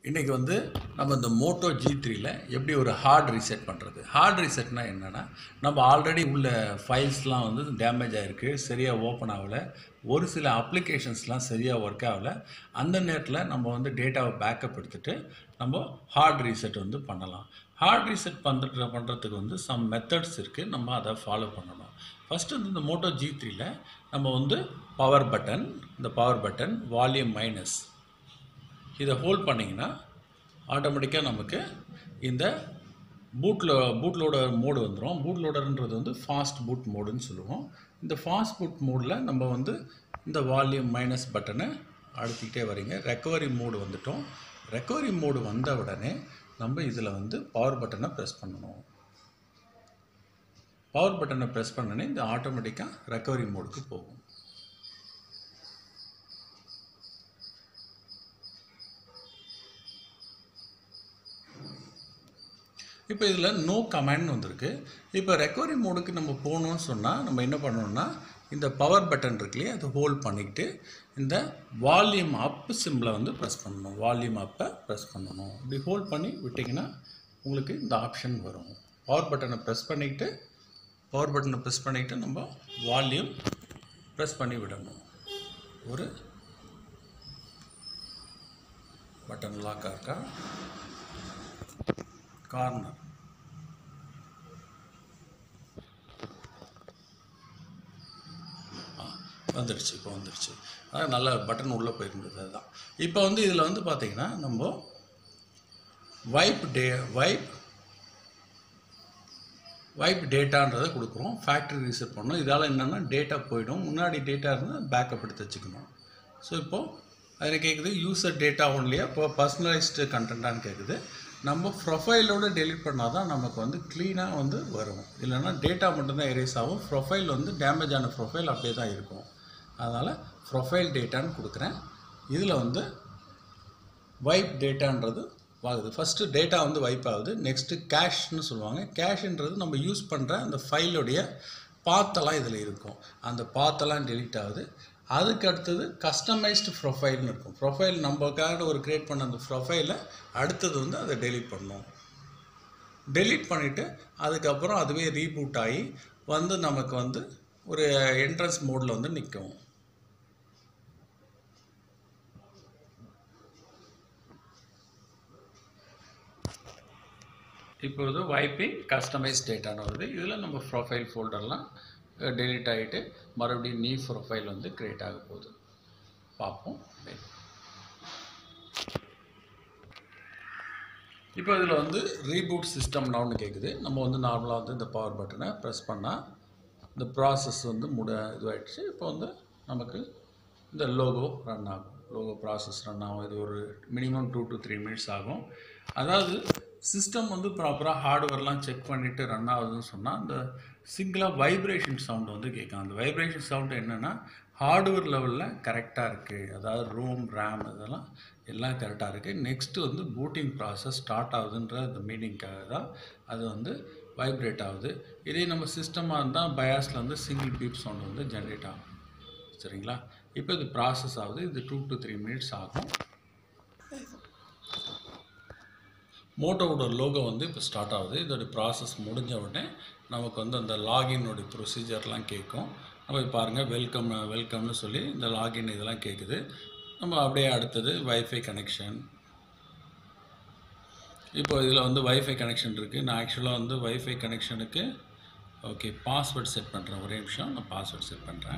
இன்றைக்கி வந்து நம்ம இந்த மோட்டோ ஜி த்ரீல எப்படி ஒரு ஹார்ட் ரீசெட் பண்ணுறது ஹார்ட் ரீசெட்னா என்னென்னா நம்ம ஆல்ரெடி உள்ள ஃபைல்ஸ்லாம் வந்து டேமேஜ் ஆகிருக்கு சரியாக ஓப்பன் ஆகலை ஒரு சில அப்ளிகேஷன்ஸ்லாம் சரியாக ஒர்க் ஆகலை அந்த நேரத்தில் நம்ம வந்து டேட்டாவை பேக்கப் எடுத்துகிட்டு நம்ம ஹார்ட் ரீசெட் வந்து பண்ணலாம் ஹார்ட் ரீசெட் பண்ணுற பண்ணுறதுக்கு வந்து சம் மெத்தட்ஸ் இருக்குது நம்ம அதை ஃபாலோ பண்ணணும் ஃபஸ்ட்டு வந்து இந்த மோட்டோ ஜி த்ரீல நம்ம வந்து பவர் பட்டன் இந்த பவர் பட்டன் வால்யூம் மைனஸ் இதை ஹோல்ட் பண்ணிங்கன்னா ஆட்டோமேட்டிக்காக நமக்கு இந்த பூட்டில் பூட் லோடர் மோடு வந்துடும் பூட் லோடர்ன்றது வந்து ஃபாஸ்ட் பூட் மோடுன்னு சொல்லுவோம் இந்த ஃபாஸ்ட் பூட் மோடில் நம்ம வந்து இந்த வால்யூம் மைனஸ் பட்டனை அழுத்திக்கிட்டே வரீங்க ரெக்கவரி மோடு வந்துட்டோம் ரெக்கவரி மோடு வந்த உடனே நம்ம இதில் வந்து பவர் பட்டனை ப்ரெஸ் பண்ணணும் பவர் பட்டனை ப்ரெஸ் பண்ணனே இந்த ஆட்டோமேட்டிக்காக ரெக்கவரி மோடுக்கு போகும் இப்போ இதில் நோ கமாண்ட் வந்திருக்கு இப்போ ரெக்கவரி மோடுக்கு நம்ம போகணும்னு சொன்னால் நம்ம என்ன பண்ணணும்னா இந்த பவர் பட்டன் இருக்கு இல்லையா அதை ஹோல்ட் பண்ணிக்கிட்டு இந்த வால்யூம் அப் சிம்பிளை வந்து ப்ரெஸ் பண்ணணும் வால்யூம் அப்பை ப்ரெஸ் பண்ணணும் இப்படி ஹோல்ட் பண்ணி விட்டிங்கன்னா உங்களுக்கு இந்த ஆப்ஷன் வரும் பவர் பட்டனை ப்ரெஸ் பண்ணிக்கிட்டு பவர் பட்டனை ப்ரெஸ் பண்ணிக்கிட்டு நம்ம வால்யூம் ப்ரெஸ் பண்ணி விடணும் ஒரு பட்டன் லாக்காக இருக்கா கார்னர் வந்துடுச்சு இப்போ வந்துடுச்சு அதான் நல்ல பட்டன் உள்ளே போயிருந்தது அதுதான் இப்போ வந்து இதில் வந்து பார்த்தீங்கன்னா நம்ம வைப் டே வைப் வைப் டேட்டான்றதை கொடுக்குறோம் ஃபேக்ட்ரி ரீசெட் பண்ணோம் இதால் என்னென்னா டேட்டா போயிடும் முன்னாடி டேட்டா இருந்தால் பேக்கப் எடுத்து வச்சுக்கணும் ஸோ இப்போது அதில் கேட்குது யூசர் டேட்டா ஒன்லியா இப்போ பர்சனலைஸ்டு கண்டென்ட்டான்னு கேட்குது நம்ம ப்ரொஃபைலோடு டெலிட் பண்ணால் தான் நமக்கு வந்து க்ளீனாக வந்து வரும் இல்லைன்னா டேட்டா மட்டும்தான் எரேஸ் ஆகும் ப்ரொஃபைல் வந்து டேமேஜ் ஆன ப்ரொஃபைல் அப்படியே தான் இருக்கும் அதனால் ப்ரொஃபைல் டேட்டான்னு கொடுக்குறேன் இதில் வந்து வைப் டேட்டான்றது ஆகுது ஃபஸ்ட்டு டேட்டா வந்து வைப் ஆகுது நெக்ஸ்ட்டு கேஷ்னு சொல்லுவாங்க கேஷ்ன்றது நம்ம யூஸ் பண்ணுற அந்த ஃபைலுடைய பாத்தெல்லாம் இதில் இருக்கும் அந்த பாத்தெல்லாம் டெலீட் ஆகுது அதுக்கு அடுத்தது கஸ்டமைஸ்டு ப்ரொஃபைல்னு இருக்கும் ப்ரொஃபைல் நம்மக்காக ஒரு க்ரியேட் பண்ண அந்த ப்ரொஃபைலை அடுத்தது வந்து அதை டெலீட் பண்ணணும் டெலீட் பண்ணிவிட்டு அதுக்கப்புறம் அதுவே ரீபூட் ஆகி வந்து நமக்கு வந்து ஒரு என்ட்ரன்ஸ் மோடில் வந்து நிற்கும் இப்பொழுது வைப்பிங் கஸ்டமைஸ் டேட்டான்னு வருது இதில் நம்ம ப்ரொஃபைல் ஃபோல்டர்லாம் டெலீட் ஆகிட்டு மறுபடியும் நியூ ப்ரொஃபைல் வந்து க்ரியேட் ஆக போகுது பார்ப்போம் இப்போ இதில் வந்து ரீபூட் சிஸ்டம் நவுன்னு கேட்குது நம்ம வந்து நார்மலாக வந்து இந்த பவர் பட்டனை ப்ரெஸ் பண்ணால் இந்த ப்ராசஸ் வந்து முட இதுவாகிடுச்சு இப்போ வந்து நமக்கு இந்த லோகோ ரன் ஆகும் லோகோ ப்ராசஸ் ரன் ஆகும் இது ஒரு minimum two to three minutes ஆகும் அதாவது சிஸ்டம் வந்து ப்ராப்பராக ஹார்ட்வேர்லாம் செக் பண்ணிவிட்டு ரன் ஆகுதுன்னு சொன்னால் அந்த சிங்கிளாக வைப்ரேஷன் சவுண்ட் வந்து கேட்கும் அந்த வைப்ரேஷன் சவுண்டு என்னென்னா ஹார்ட்வேர் லெவலில் கரெக்டாக இருக்குது அதாவது ரோம் ரேம் இதெல்லாம் எல்லாம் கரெக்டாக இருக்குது நெக்ஸ்ட்டு வந்து பூட்டிங் ப்ராசஸ் ஸ்டார்ட் ஆகுதுன்ற அந்த மீனிங்காக தான் அது வந்து வைப்ரேட் ஆகுது இதே நம்ம சிஸ்டமாக இருந்தால் பயாஸில் வந்து சிங்கிள் பீப் சவுண்ட் வந்து ஜென்ரேட் ஆகும் சரிங்களா இப்போ இது ப்ராசஸ் ஆகுது இது டூ டு த்ரீ மினிட்ஸ் ஆகும் மோட்டோவோட லோகோ வந்து இப்போ ஸ்டார்ட் ஆகுது இதோட ப்ராசஸ் முடிஞ்ச உடனே நமக்கு வந்து அந்த லாகினோடைய ப்ரொசீஜர்லாம் கேட்கும் நம்ம பாருங்கள் வெல்கம் வெல்கம்னு சொல்லி இந்த லாகின் இதெல்லாம் கேட்குது நம்ம அப்படியே அடுத்தது வைஃபை கனெக்ஷன் இப்போ இதில் வந்து வைஃபை கனெக்ஷன் இருக்குது நான் ஆக்சுவலாக வந்து வைஃபை கனெக்ஷனுக்கு ஓகே பாஸ்வேர்ட் செட் பண்ணுறேன் ஒரே நிமிஷம் நான் பாஸ்வேர்ட் செட் பண்ணுறேன்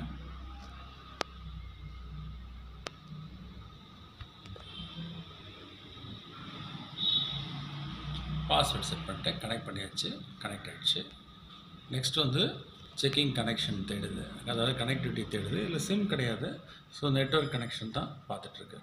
பாஸ்வேர்ட் செட் பண்ணிட்டேன் கனெக்ட் பண்ணியாச்சு கனெக்ட் ஆகிடுச்சு நெக்ஸ்ட் வந்து செக்கிங் கனெக்ஷன் தேடுது அதாவது கனெக்டிவிட்டி தேடுது இல்லை சிம் கிடையாது ஸோ நெட்ஒர்க் கனெக்ஷன் தான் பார்த்துட்ருக்கு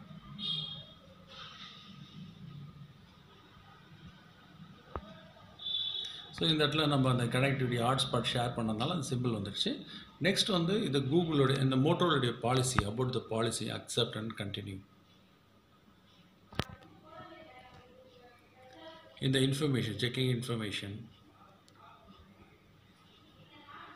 ஸோ இந்த இடத்துல நம்ம அந்த கனெக்டிவிட்டி ஹாட்ஸ்பாட் ஷேர் பண்ணதுனால அந்த சிம்பிள் வந்துடுச்சு நெக்ஸ்ட் வந்து இது கூகுளோடைய இந்த மோட்டோடைய policy about the policy accept and continue இந்த இன்ஃபர்மேஷன் செக்கிங் இன்ஃபர்மேஷன்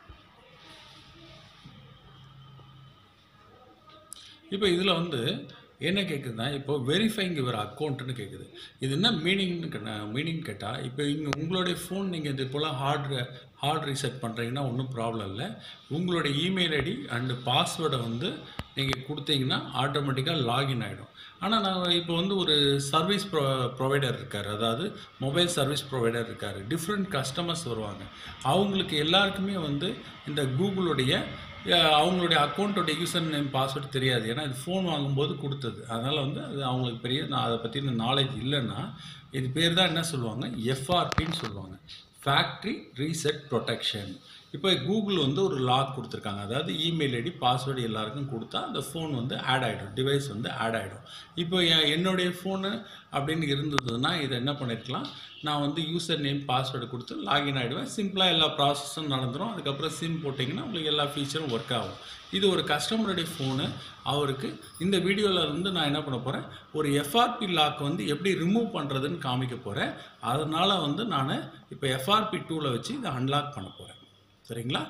இப்போ இதில் வந்து என்ன கேட்குதுன்னா இப்போ வெரிஃபைங் யுவர் அக்கௌண்ட்னு கேட்குது இது என்ன மீனிங்னு மீனிங் கேட்டால் இப்போ இங்கே உங்களுடைய ஃபோன் நீங்கள் இது போல் ஹார்ட் ஹார்ட் ரீசெட் பண்ணுறீங்கன்னா ஒன்றும் ப்ராப்ளம் இல்லை உங்களுடைய இமெயில் ஐடி அண்டு பாஸ்வேர்டை வந்து நீங்கள் கொடுத்தீங்கன்னா ஆட்டோமேட்டிக்காக லாகின் ஆகிடும் ஆனால் நான் இப்போ வந்து ஒரு சர்வீஸ் ப்ரொ ப்ரொவைடர் இருக்கார் அதாவது மொபைல் சர்வீஸ் ப்ரொவைடர் இருக்கார் டிஃப்ரெண்ட் கஸ்டமர்ஸ் வருவாங்க அவங்களுக்கு எல்லாருக்குமே வந்து இந்த கூகுளுடைய அஹ், அவங்களுடைய அக்கௌண்ட்டோட யூசர் நேம் பாஸ்வேர்டு தெரியாது ஏன்னா இது ஃபோன் வாங்கும்போது கொடுத்தது அதனால் வந்து அது அவங்களுக்கு பெரிய நான் அதை பற்றின நாலேஜ் இல்லைன்னா இது பேர் தான் என்ன சொல்லுவாங்க எஃப்ஆர்பின்னு சொல்லுவாங்க ஃபேக்ட்ரி ரீசெட் ப்ரொடெக்ஷன் இப்போ கூகுள் வந்து ஒரு லாக் கொடுத்துருக்காங்க அதாவது இமெயில் ஐடி பாஸ்வேர்டு எல்லாருக்கும் கொடுத்தா அந்த ஃபோன் வந்து ஆட் ஆகிடும் டிவைஸ் வந்து ஆட் ஆகிடும் இப்போ என் என்னுடைய ஃபோனு அப்படின்னு இருந்ததுன்னா இதை என்ன பண்ணிருக்கலாம் நான் வந்து யூசர் நேம் பாஸ்வேர்டு கொடுத்து லாகின் ஆகிடுவேன் சிம்பிளாக எல்லா ப்ராசஸும் நடந்துடும் அதுக்கப்புறம் சிம் போட்டிங்கன்னா உங்களுக்கு எல்லா ஃபீச்சரும் ஒர்க் ஆகும் இது ஒரு கஸ்டமருடைய ஃபோனு அவருக்கு இந்த வீடியோவில் இருந்து நான் என்ன பண்ண போகிறேன் ஒரு எஃப்ஆர்பி லாக் வந்து எப்படி ரிமூவ் பண்ணுறதுன்னு காமிக்க போகிறேன் அதனால் வந்து நான் இப்போ எஃப்ஆர்பி டூவில் வச்சு இதை அன்லாக் பண்ண போகிறேன் சரிங்களா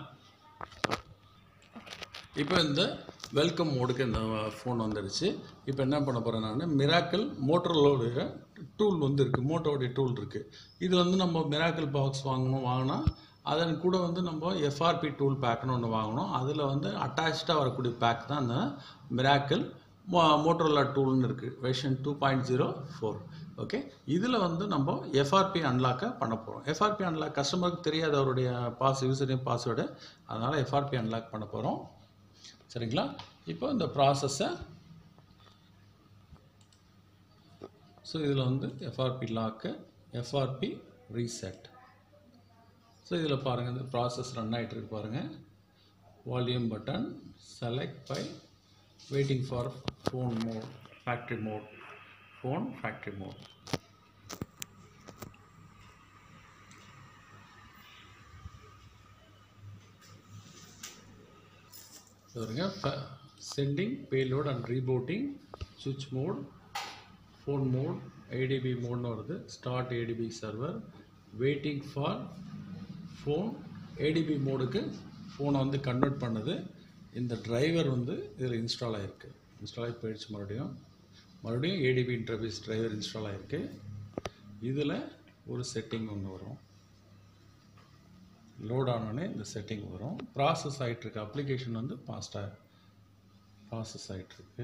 இப்போ இந்த வெல்கம் மோடுக்கு இந்த ஃபோன் வந்துடுச்சு இப்போ என்ன பண்ண போகிறேன் நான் மிராக்கிள் மோட்டரோடைய டூல் வந்து இருக்குது மோட்டோடைய டூல் இருக்குது இது வந்து நம்ம மிராக்கிள் பாக்ஸ் வாங்கணும் வாங்கினா அதன் கூட வந்து நம்ம எஃப்ஆர்பி டூல் பேக்னு ஒன்று வாங்கணும் அதில் வந்து அட்டாச்சாக வரக்கூடிய பேக் தான் அந்த மிராக்கிள் மோ மோட்டரோலா டூல்னு இருக்குது version two point zero four okay இதில் வந்து நம்ம எஃப்ஆர்பி அன்லாக்கை பண்ண போகிறோம் எஃப்ஆர்பி அன்லாக் கஸ்டமருக்கு தெரியாது அவருடைய பாஸ் யூசர் நேம் பாஸ்வேர்டு அதனால் எஃப்ஆர்பி அன்லாக் பண்ண போகிறோம் சரிங்களா இப்போ இந்த ப்ராசஸை ஸோ இதில் வந்து FRP lock FRP reset so இதில் பாருங்கள் இந்த ப்ராசஸ் ரன் ஆகிட்டு இருக்கு பாருங்கள் volume button select by waiting for phone mode factory mode phone factory mode பாருங்க சென்டிங் பேலோட் அண்ட் ரீபோட்டிங் சுவிட்ச் மோட் ஃபோன் மோட் ஏடிபி மோட்னு வருது start ADB server waiting for phone ADB மோடுக்கு ஃபோனை வந்து கன்வெர்ட் பண்ணுது இந்த டிரைவர் வந்து இதில் இன்ஸ்டால் ஆகிருக்கு இன்ஸ்டால் ஆகி போயிடுச்சு மறுபடியும் மறுபடியும் ஏடிபி இன்டர்ஃபேஸ் டிரைவர் இன்ஸ்டால் ஆகிருக்கு இதில் ஒரு செட்டிங் ஒன்று வரும் லோட் ஆனோடனே இந்த செட்டிங் வரும் ப்ராசஸ் ஆகிட்டுருக்கு அப்ளிகேஷன் வந்து ஃபாஸ்ட்டாக ப்ராசஸ் ஆகிட்டுருக்கு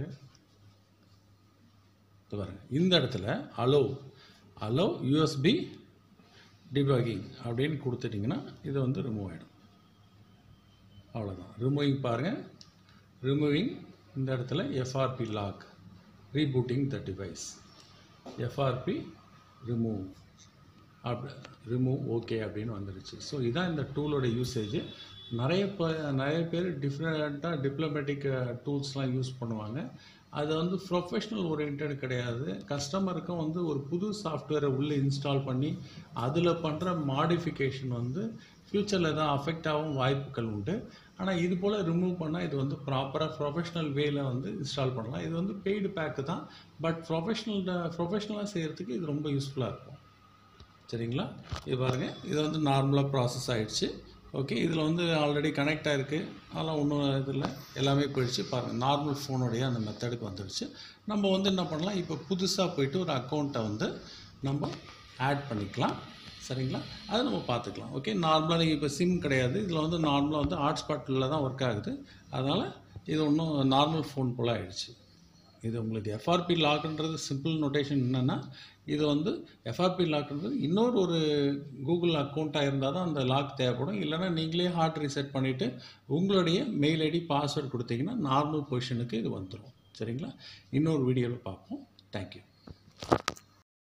இது பாருங்க இந்த இடத்துல அலோ அலோ யூஎஸ்பி டிபாகிங் அப்படின்னு கொடுத்துட்டிங்கன்னா இது வந்து ரிமூவ் ஆகிடும் அவ்வளோதான் ரிமூவிங் பாருங்கள் ரிமூவிங் இந்த இடத்துல FRP lock rebooting the device FRP remove அப்படி ரிமூவ் ஓகே அப்படின்னு வந்துடுச்சு ஸோ இதான் இந்த டூலோட யூசேஜ் நிறைய ப நிறைய பேர் டிஃப்ரெண்ட்டாக டிப்ளமேட்டிக் டூல்ஸ்லாம் யூஸ் பண்ணுவாங்க அது வந்து ப்ரொஃபஷ்னல் ஓரியன்ட் கிடையாது கஸ்டமருக்கும் வந்து ஒரு புது சாஃப்ட்வேரை உள்ளே இன்ஸ்டால் பண்ணி அதில் பண்ணுற மாடிஃபிகேஷன் வந்து ஃப்யூச்சரில் தான் அஃபெக்ட் ஆகும் வாய்ப்புகள் உண்டு ஆனால் இது போல் ரிமூவ் பண்ணால் இது வந்து ப்ராப்பராக ப்ரொஃபஷ்னல் வேல வந்து இன்ஸ்டால் பண்ணலாம் இது வந்து பெய்டு பேக்கு தான் பட் ப்ரொஃபஷ்னல் ப்ரொஃபஷ்னலாக செய்கிறதுக்கு இது ரொம்ப யூஸ்ஃபுல்லாக இருக்கும் சரிங்களா இது பாருங்கள் இது வந்து நார்மலாக ப்ராசஸ் ஆகிடுச்சு ஓகே இதில் வந்து ஆல்ரெடி கனெக்ட் ஆகிருக்கு அதெல்லாம் ஒன்றும் இதில் எல்லாமே போயிடுச்சு பாருங்கள் நார்மல் ஃபோனுடைய அந்த மெத்தடுக்கு வந்துடுச்சு நம்ம வந்து என்ன பண்ணலாம் இப்போ புதுசாக போயிட்டு ஒரு அக்கௌண்ட்டை வந்து நம்ம ஆட் பண்ணிக்கலாம் சரிங்களா அதை நம்ம பார்த்துக்கலாம் ஓகே நார்மலாக நீங்கள் இப்போ சிம் கிடையாது இதில் வந்து நார்மலாக வந்து ஹாட்ஸ்பாட்டில் தான் ஒர்க் ஆகுது அதனால் இது ஒன்றும் நார்மல் ஃபோன் போல் ஆயிடுச்சு இது உங்களுக்கு எஃப்ஆர்பி லாக்ன்றது சிம்பிள் நோட்டேஷன் என்னென்னா இது வந்து எஃப்ஆர்பி லாக்ன்றது இன்னொரு ஒரு கூகுள் அக்கௌண்ட்டாக இருந்தால் தான் அந்த லாக் தேவைப்படும் இல்லைன்னா நீங்களே ஹார்ட் ரீசெட் பண்ணிவிட்டு உங்களுடைய மெயில் ஐடி பாஸ்வேர்டு கொடுத்தீங்கன்னா நார்மல் பொசிஷனுக்கு இது வந்துடும் சரிங்களா இன்னொரு வீடியோவில் பார்ப்போம் தேங்க்யூ